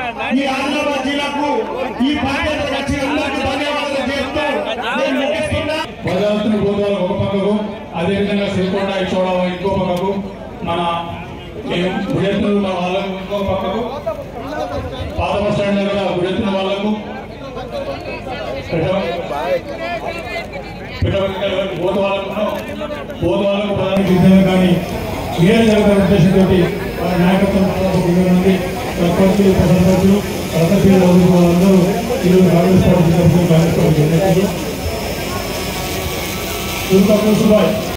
ఈ ఆదిలాబాద్ జిల్లాకు ఈ బాధ్యత వచ్చి అందరికీ ధన్యవాదాలు చేస్తూ నేను ముగిస్తున్నా భద్రావతి గోదావరి ఒక పక్కకు అదేవిధంగా శ్రీకొండ ఇచ్చోడ ఇంకో పక్కకు మన గుడెత్తులు వాళ్ళకు ఇంకో పక్కకు పాత బస్ స్టాండ్ దగ్గర గుడెత్తుల వాళ్ళకు బోధ వాళ్ళకు బోధ వాళ్ళకు ప్రధాన విద్యలు కానీ ఏ జరుగుతున్న ఉద్దేశంతో వారి నాయకత్వం ఉంది సర్పంచులు సర్పంచులు సర్పంచులు వాళ్ళందరూ ఈరోజు కాంగ్రెస్ పార్టీ తరఫున కాంగ్రెస్ పార్టీ దుర్గా కుసుబాయ్